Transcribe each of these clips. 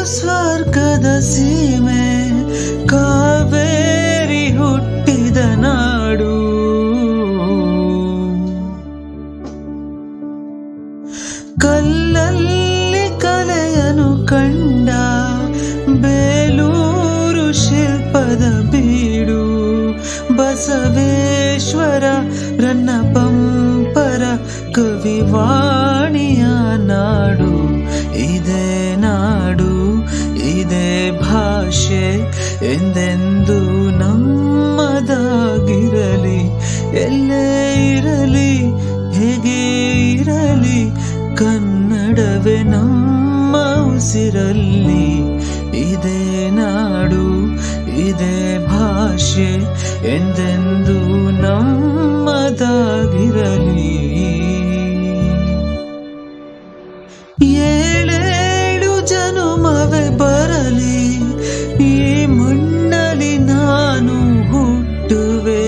ಸ್ವರ್ಗದ ಸೀಮೆ ಕಾವೇರಿ ಹುಟ್ಟಿದ ನಾಡು ಕಲ್ಲಲ್ಲಿ ಕಲೆಯನು ಕಂಡ ಬೇಲೂರು ಶಿಲ್ಪದ ಬೀಡು ಬಸವೇಶ್ವರ ರನ್ನ ಪಂಪರ ಕವಿವಾಣಿಯ ನಾಡು ಇದೇ ನಾಡು ಇದೇ ಭಾಷೆ ಎಂದೆಂದು ನಮ್ಮದಾಗಿರಲಿ ಎಲ್ಲೇ ಇರಲಿ ಹೇಗೆ ಇರಲಿ ಕನ್ನಡವೇ ನಮ್ಮ ಉಸಿರಲ್ಲಿ ಇದೇ ನಾಡು ಇದೇ ಭಾಷೆ ಎಂದೆಂದು ನಮ್ಮದಾಗಿರಲಿ ಏಳೇಳು ಜನುಮವೇ ಬರಲಿ ಈ ಮಣ್ಣಲ್ಲಿ ನಾನು ಹುಟ್ಟುವೆ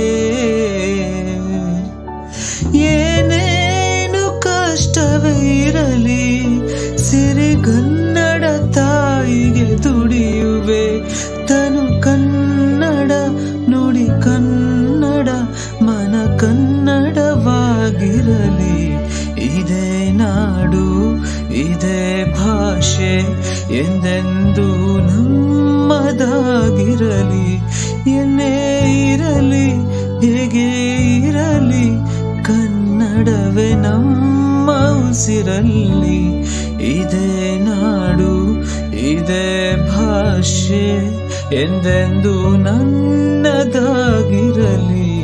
ಏನೇನು ಕಷ್ಟವೇ ಇರಲಿ ಸಿರಿಗನ್ನಡ ತಾಯಿಗೆ ದುಡಿಯುವೆ ತನು ಕನ್ನಡ ನುಡಿ ಕನ್ನಡ ಮನ ಕನ್ನಡವಾಗಿರಲಿ ಇದೇ ನಾಡು ಇದೇ ಭಾಷೆ ಎಂದೆಂದು ನಮ್ಮದಾಗಿರಲಿ ಎಲ್ಲೇ ಇರಲಿ ಹೇಗೆ ಇರಲಿ ಕನ್ನಡವೇ ನಮ್ಮ ಉಸಿರಲ್ಲಿ ಇದೇ ನಾಡು ಇದೇ ಭಾಷೆ ಎಂದೆಂದು ನನ್ನದಾಗಿರಲಿ